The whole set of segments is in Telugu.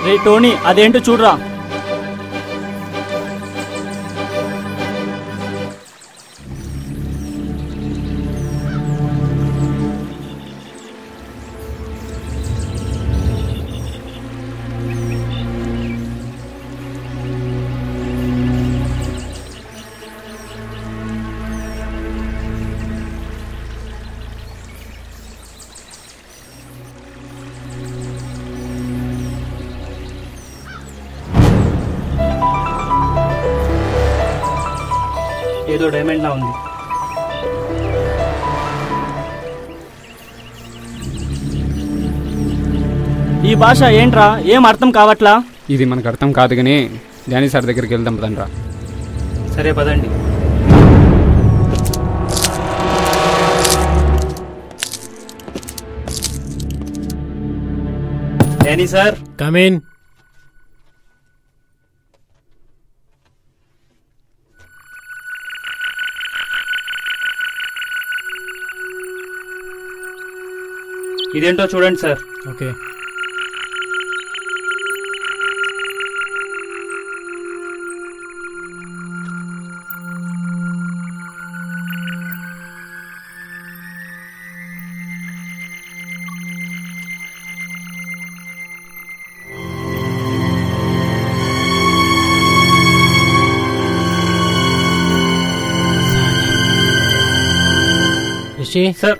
రే టోనీ అదేంటో చూడరా ఏదో డైమండ్ లా ఉంది ఈ భాష ఏంట్రా ఏం అర్థం కావట్లా ఇది మనకు అర్థం కాదు కానీ డానీ సార్ దగ్గరికి వెళ్దాం పదండ్రా సరే పదండి డానీ సార్ కమీన్ ఇదేంటో చూడండి sir okay Rishi sir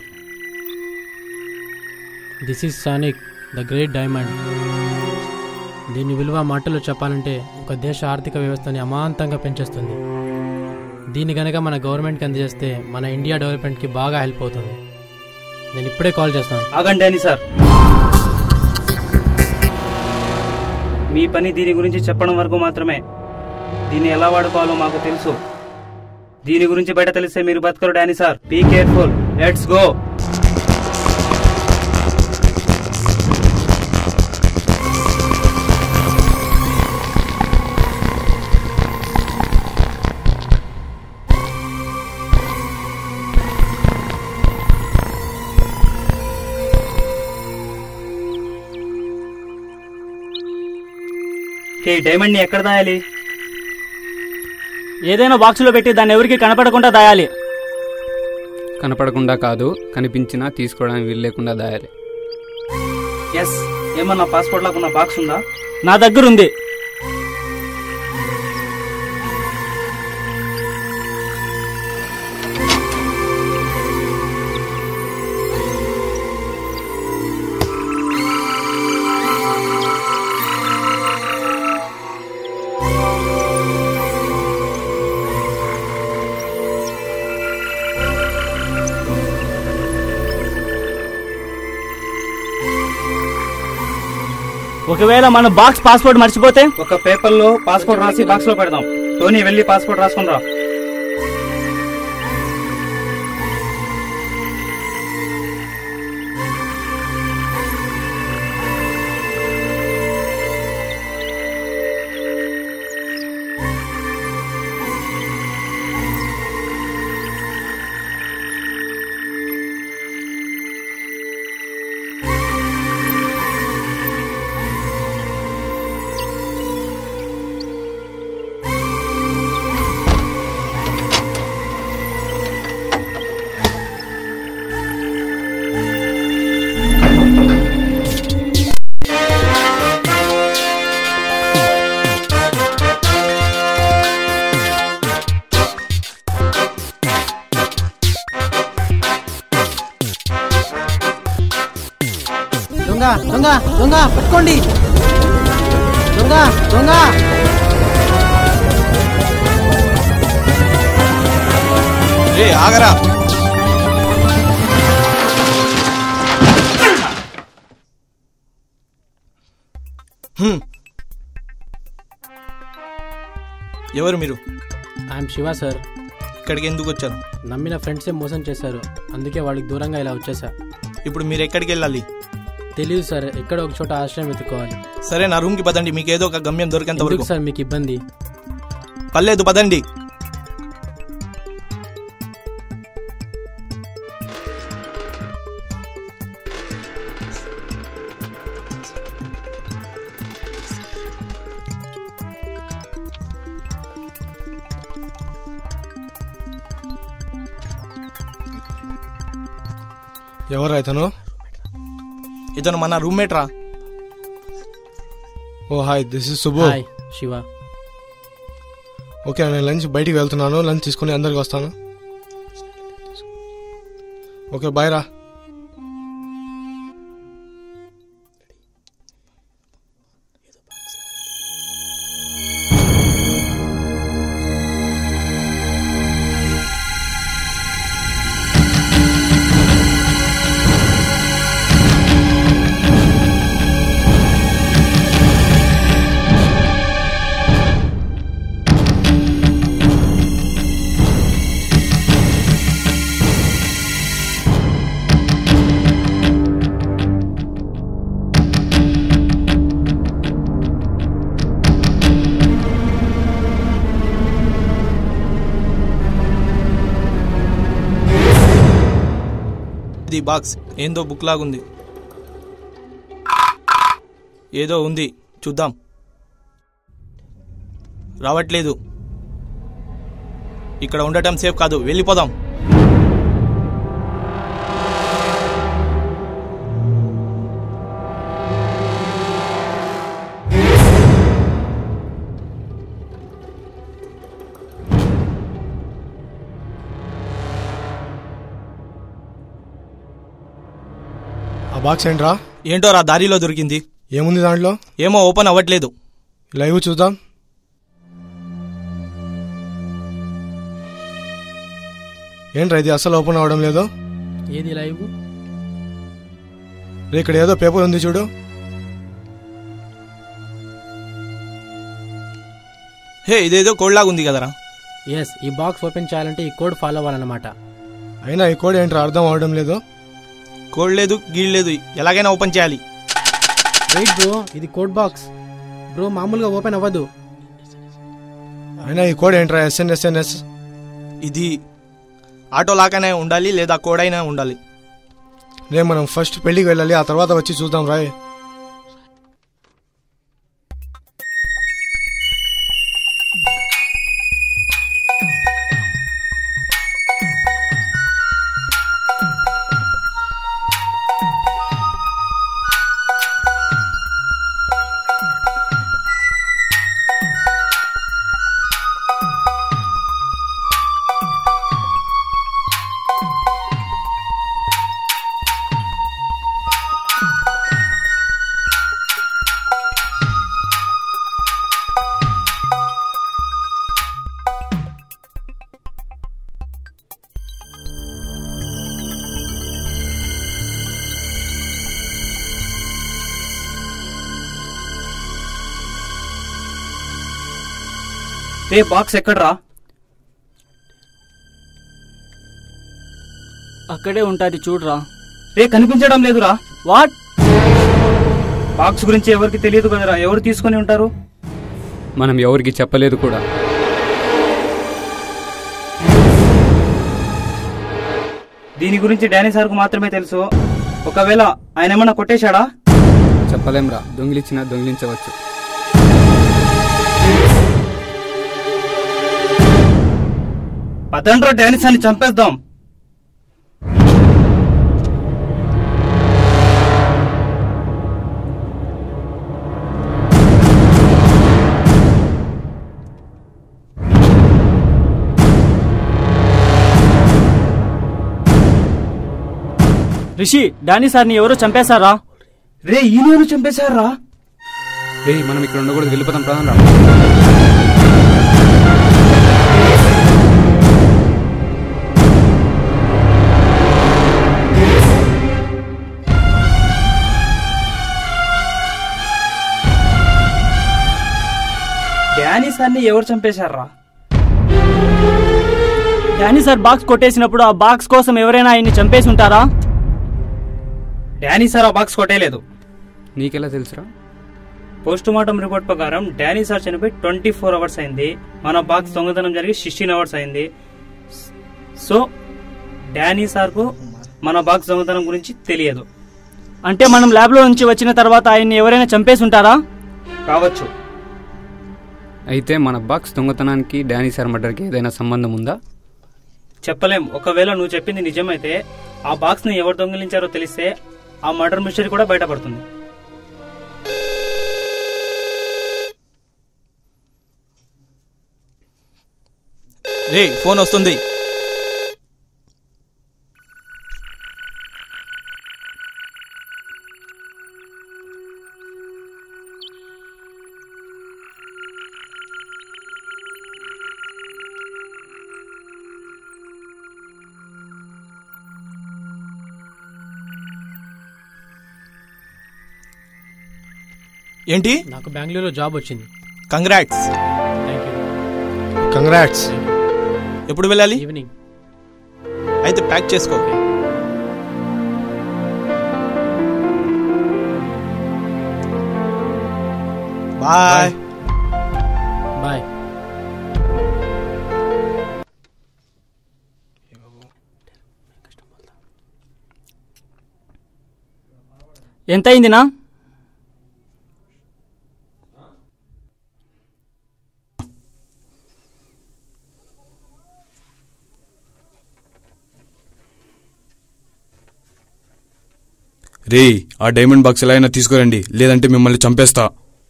this is సానిక్ ద గ్రేట్ డైమండ్ దీని విలువ మాటలు చెప్పాలంటే ఒక దేశ ఆర్థిక వ్యవస్థని అమాంతంగా పెంచేస్తుంది దీన్ని గనక మన గవర్నమెంట్కి అందజేస్తే మన ఇండియా డెవలప్మెంట్కి బాగా హెల్ప్ అవుతుంది నేను ఇప్పుడే కాల్ చేస్తాను ఆగండి డానీ సార్ మీ పని దీని గురించి చెప్పడం వరకు మాత్రమే దీన్ని ఎలా వాడుకోవాలో మాకు తెలుసు దీని గురించి బయట తెలిస్తే మీరు బతకరు Danny sir be careful let's go ఈ డైమండ్ ని ఎక్కడ దాయాలి ఏదైనా బాక్స్ లో పెట్టి దాన్ని ఎవరికి కనపడకుండా దాయాలి కనపడకుండా కాదు కనిపించినా తీసుకోవడానికి వీలు లేకుండా దాయాలి ఎస్ ఏమన్నా పాస్పోర్ట్ లాగా బాక్స్ ఉందా నా దగ్గర ఉంది ఒకవేళ మన బాక్స్ పాస్పోర్ట్ మర్చిపోతే ఒక పేపర్ లో పాస్పోర్ట్ రాసి బాక్స్ లో పెడదాం టోనీ వెళ్ళి పాస్పోర్ట్ రాసుకుని రా దొంగ దొంగ దొంగ పట్టుకోండి దొంగ దొంగ రే ఆగరా హ్మ్. ఎవరు మీరు ఐఎమ్ శివ సార్ ఇక్కడికి ఎందుకు వచ్చారు నమ్మిన ఫ్రెండ్సే మోసం చేశారు అందుకే వాళ్ళకి దూరంగా ఇలా వచ్చేసా ఇప్పుడు మీరు ఎక్కడికి వెళ్ళాలి తెలియదు సార్ ఎక్కడ ఒక చోట ఆశ్రయం వెతుక్కోవాలి సరే నా రూమ్కి పదండి మీకు ఏదో ఒక గమ్యం దొరికేంత ఎందుకు వరకు సార్ మీకు ఇబ్బంది పర్లేదు పదండి ఎవరు ఇతను ఇతను మన రూమ్మేట్ రా oh hi this is Subbu hi Shiva okay నేను లంచ్ బయటికి వెళ్తున్నాను లంచ్ తీసుకుని అందరికి వస్తాను ఓకే బాయ్ రా ఇది బాక్స్ ఏందో బుక్ లాగుంది ఏదో ఉంది చూద్దాం రావట్లేదు ఇక్కడ ఉండటం సేఫ్ కాదు వెళ్ళిపోదాం ఆ బాక్స్ ఏంట్రా ఏంటో రా దారిలో దొరికింది ఏముంది దాంట్లో ఏమో ఓపెన్ అవ్వట్లేదు లైవ్ చూద్దాం ఏంట్రా ఇది అసలు ఓపెన్ అవ్వడం లేదు ఏది లైవ్ రే, ఇక్కడ ఏదో పేపర్ ఉంది చూడు హే ఇదేదో కోడ్ లాగుంది కదరా ఎస్ ఈ బాక్స్ ఓపెన్ చేయాలంటే ఈ కోడ్ ఫాలో అవ్వాలన్నమాట అయినా ఈ కోడ్ ఏంట్రా అర్థం అవడం లేదు కోడ్ లేదు గీడ్ లేదు ఎలాగైనా ఓపెన్ చేయాలి వెయిట్ బ్రో ఇది కోడ్ బాక్స్ బ్రో మామూలుగా ఓపెన్ అవ్వదు అయినా ఈ కోడ్ ఏంట్రా ఎస్ఎన్ఎస్ఎన్ఎస్ ఇది ఆటో లాగానే ఉండాలి లేదా కోడ్ అయినా ఉండాలి రే మనం ఫస్ట్ పెళ్లికి వెళ్ళాలి ఆ తర్వాత వచ్చి చూద్దాం రాయ్ రే బాక్స్ ఎక్కడ్రా అక్కడే ఉంటాది చూడరా రే కనిపించడం లేదురా వాట్ బాక్స్ గురించి ఎవరికి తెలియదు కదరా ఎవరు తీసుకొని ఉంటారు మనం ఎవరికి చెప్పలేదు కూడా దీని గురించి డానీ సార్కు మాత్రమే తెలుసు ఒకవేళ ఆయన ఏమన్నా కొట్టేశాడా చెప్పలేంరా దొంగిలించినా దొంగిలించవచ్చు పదండ్రో డానీ సార్ని చంపేద్దాం రిషి డానీ సార్ని ఎవరో చంపేశారా రే ఈయన చంపేశారా రే మనం ఇక్కడ ఉండకూడదు వెళ్ళిపోతాం ప్రధాన డానీ సార్ని ఎవరు చంపేశారా డానీ సార్ బాక్స్ కొట్టేసినప్పుడు ఆ బాక్స్ కోసం ఎవరైనా ఆయన్ని చంపేసి ఉంటారా డానీ సార్ ఆ బాక్స్ కొట్టేయలేదు నీకెలా తెలుసురా పోస్ట్ మార్టం రిపోర్ట్ ప్రకారం డానీ సార్ చనిపోయి ట్వంటీ ఫోర్ అవర్స్ అయింది మన బాక్స్ దొంగతనం జరిగి సిక్స్టీన్ అవర్స్ అయింది సో డానీ సార్కు మన బాక్స్ దొంగతనం గురించి తెలియదు అంటే మనం ల్యాబ్ లో నుంచి వచ్చిన తర్వాత ఆయన్ని ఎవరైనా చంపేసి ఉంటారా కావచ్చు అయితే మన బాక్స్ దొంగతనానికి డానీ సార్ మర్డర్కి ఏదైనా సంబంధం ఉందా చెప్పలేం ఒకవేళ నువ్వు చెప్పింది నిజమైతే ఆ బాక్స్ ని ఎవరు దొంగిలించారో తెలిస్తే ఆ మర్డర్ మిస్టరీ కూడా బయటపడుతుంది రే ఫోన్ వస్తుంది ఏంటి నాకు బెంగళూరులో జాబ్ వచ్చింది కంగ్రాట్స్ థ్యాంక్ యూ కంగ్రాట్స్ ఎప్పుడు వెళ్ళాలి ఈవినింగ్ అయితే ప్యాక్ చేసుకో బాయ్ బాయ్ ఎంత అయిందినా రే ఆ డైమండ్ బాక్స్ ఎలా అయినా తీసుకురండి లేదంటే మిమ్మల్ని చంపేస్తా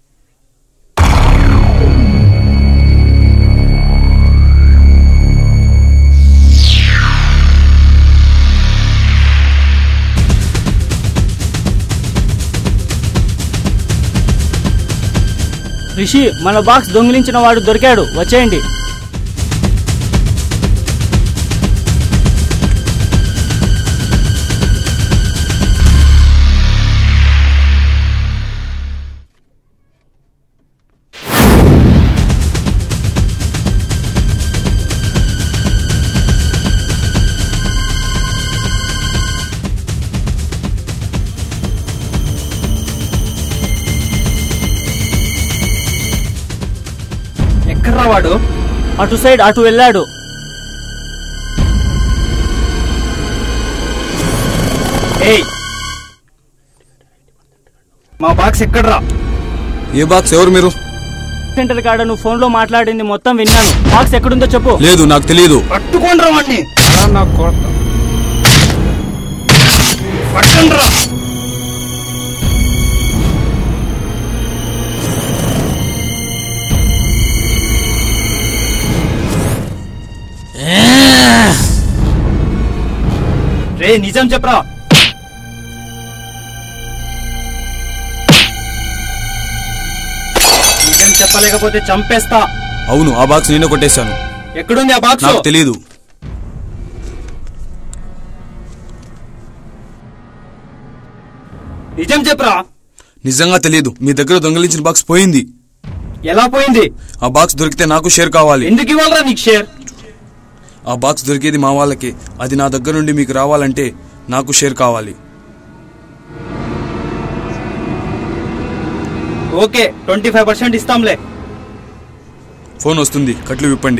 రిషి మన బాక్స్ దొంగిలించిన వాడు దొరికాడు వచ్చేయండి ఎక్కడ్రా వాడు అటు సైడ్ అటు వెళ్ళాడు ఏయ్ మా బాక్స్ ఎక్కడ్రా ఏ బాక్స్ ఎవరు మీరు సెంటర్ కాడ నువ్వు ఫోన్ లో మాట్లాడింది మొత్తం విన్నాను బాక్స్ ఎక్కడుందో చెప్పు లేదు నాకు తెలియదు పట్టుకోండ్రా వాడిని నాకు కొడతా పట్టండ్రా రే నిజం చెప్పరా నిజం చెప్పలేకపోతే చంపేస్తా అవును ఆ బాక్స్ నేనే కొట్టేశాను ఎక్కడుంది ఆ బాక్స్ నాకు తెలియదు నిజం చెప్పరా నిజంగా తెలియదు మీ దగ్గర దొంగలించిన బాక్స్ పోయింది ఎలా పోయింది ఆ బాక్స్ దొరికితే నాకు షేర్ కావాలి ఎందుకు ఇవ్వాలరా నీకు షేర్ ఆ బాక్స్ దొరికేది మా వాళ్ళకి అది నా దగ్గర నుండి మీకు రావాలంటే నాకు షేర్ కావాలి ఓకే ట్వంటీ ఫైవ్ పర్సెంట్ ఇస్తాంలే ఫోన్ వస్తుంది కట్లు విప్పండి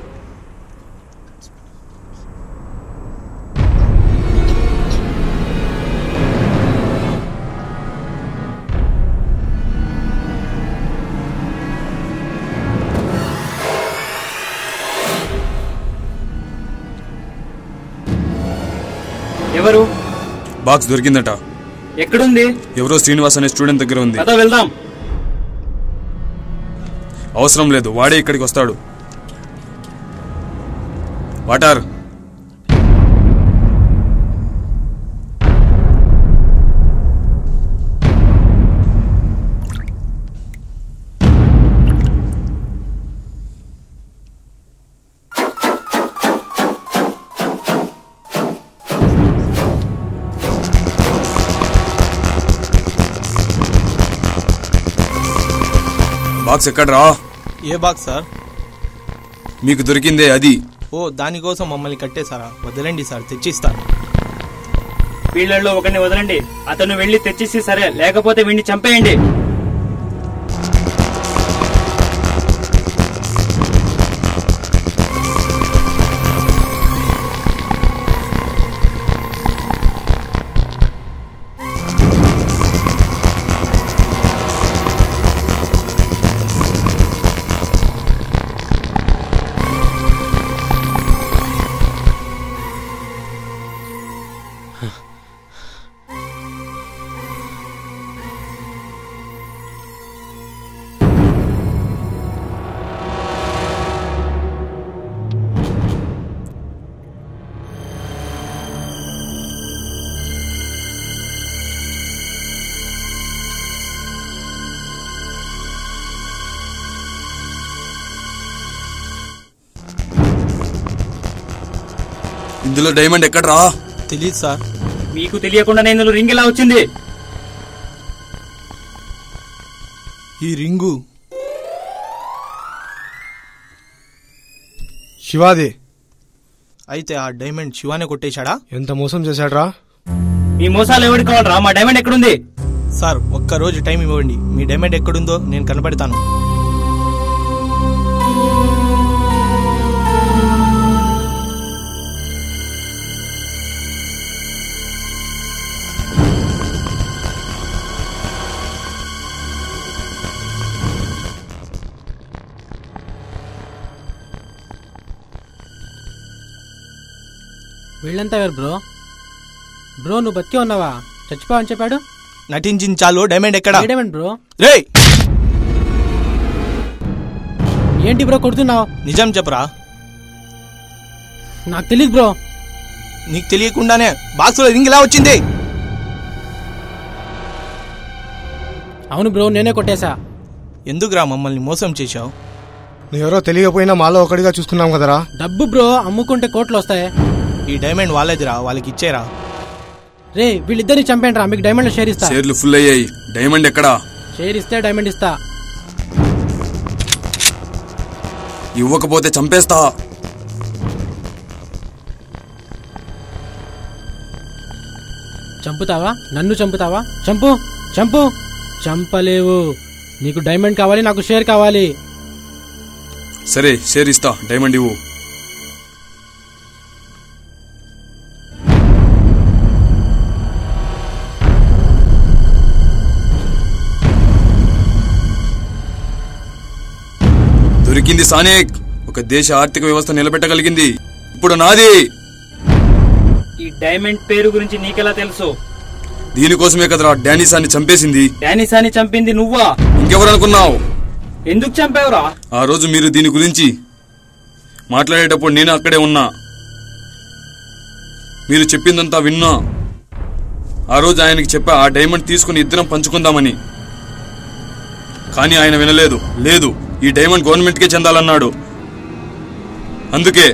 ఎవరు బాక్స్ దొరికిందట ఎక్కడుంది ఎవరో శ్రీనివాస్ అనే స్టూడెంట్ దగ్గర ఉంది కథ వెళ్దాం అవసరం లేదు వాడే ఇక్కడికి వస్తాడు వాటార్ బాక్స్ ఎక్కడ్రా ఏ బాక్స్ సార్ మీకు దొరికిందే అది ఓ దానికోసం మమ్మల్ని కట్టేశారా వదిలేండి సార్ తెచ్చిస్తాను వీళ్ళల్లో ఒకరిని వదలండి అతను వెళ్లి తెచ్చిస్తే సరే లేకపోతే వీడిని చంపేయండి ఇందులో డైమండ్ ఎక్కడ్రా తెలియదు సార్ మీకు తెలియకుండా ఇందులో రింగ్ ఎలా వచ్చింది ఈ రింగు శివాది అయితే ఆ డైమండ్ శివానే కొట్టేశాడా ఎంత మోసం చేశాడ్రా మీ మోసాలు ఎవరికి కావాలరా మా డైమండ్ ఎక్కడుంది సార్ ఒక్క రోజు టైం ఇవ్వండి మీ డైమండ్ ఎక్కడుందో నేను కనపడతాను వీళ్ళంతా ఎవరు బ్రో బ్రో నువ్వు బతికే ఉన్నావా చచ్చిపోవని చెప్పాడు నటించిన చాలు డైమండ్ ఎక్కడా ఏడేమండి బ్రో రే ఏంటి బ్రో కొడుతున్నావు నిజం చెప్పరా నాకు తెలియదు బ్రో నీకు తెలియకుండానే బాక్స్లో రింగ్ ఎలా వచ్చింది అవును బ్రో నేనే కొట్టేశా ఎందుకురా మమ్మల్ని మోసం చేశావు నువ్వెవరో తెలియకపోయినా మాలో ఒకటిగా చూసుకున్నాం కదరా డబ్బు బ్రో అమ్ముకుంటే కోట్లు వస్తాయి ఈ డైమండ్ వాళ్ళదిరా వాళ్ళకి ఇచ్చేరా రే వీళ్ళిద్దరిని చంపేండి రా మీకు డైమండ్ షేర్ ఇస్తా షేర్లు ఫుల్ అయ్యాయి డైమండ్ ఎక్కడా షేర్ ఇస్తే డైమండ్ ఇస్తా ఇవ్వకపోతే చంపేస్తా చంపుతావా నన్ను చంపుతావా చంపు చంపు చంపలేవు నీకు డైమండ్ కావాలి నాకు షేర్ కావాలి సరే షేర్ ఇస్తా డైమండ్ ఇవ్వు దొరికింది సానేక్ ఒక దేశ ఆర్థిక వ్యవస్థ నిలబెట్టగలిగింది ఇప్పుడు నాది ఈ డైమండ్ పేరు గురించి నీకెలా తెలుసు దీనికోసమే కదరా డానిసాన్ని చంపేసింది డానిసాని చంపింది నువ్వా ఇంకెవరు అనుకున్నావు ఎందుకు చంపావురా ఆ రోజు మీరు దీని గురించి మాట్లాడేటప్పుడు నేను అక్కడే ఉన్నా మీరు చెప్పిందంతా విన్నా ఆ రోజు ఆయనకి చెప్పా ఆ డైమండ్ తీసుకుని ఇద్దరం పంచుకుందామని కానీ ఆయన వినలేదు లేదు ఈ డైమండ్ గవర్నమెంట్కే చెందాలన్నాడు అందుకే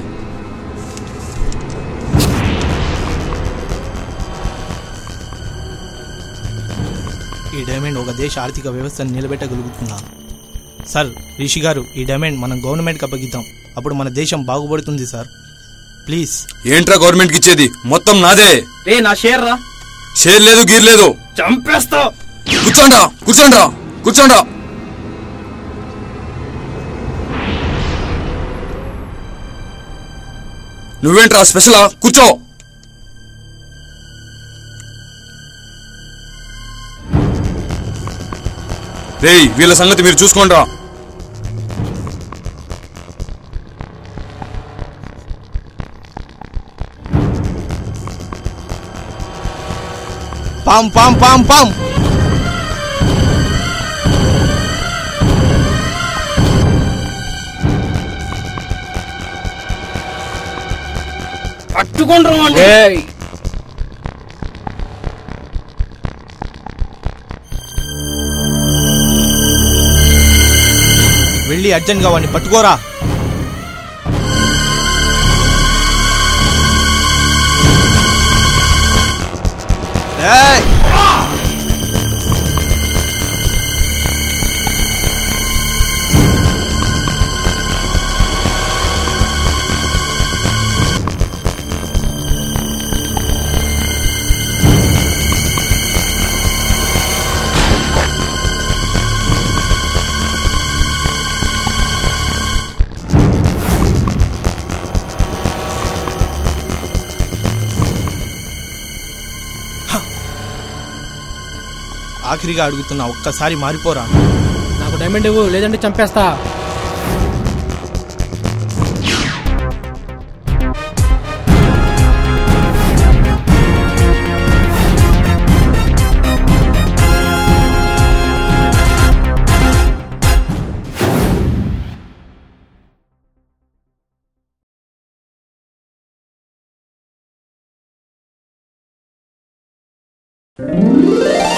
ఈ డైమండ్ ఒక దేశ ఆర్థిక వ్యవస్థను నిలబెట్టగలుగుతుందా సార్ రిషి గారు ఈ డైమండ్ మనం గవర్నమెంట్కి అప్పగిద్దాం అప్పుడు మన దేశం బాగుపడుతుంది సార్ ప్లీజ్ ఏంట్రా గవర్నమెంట్కి ఇచ్చేది మొత్తం నాదే రే నా షేర్ రా షేర్ లేదు గీర్ లేదు చంపేస్తా కూర్చోండ్రా కూర్చోండ్రా కూర్చోండ్రా నువ్వేంట్రా స్పెషలా కూర్చో రేయ్ వీళ్ళ సంగతి మీరు చూసుకోండ్రా పాం పాం పాం పాం పట్టుకుంటారు వెళ్ళి అర్జెంట్గా వాడిని పట్టుకోరా ఏయ్! ఆఖరిగా అడుగుతున్నా ఒక్కసారి మారిపోరా నాకు డైమండ్ ఇవ్వు లేదంటే చంపేస్తా ఆ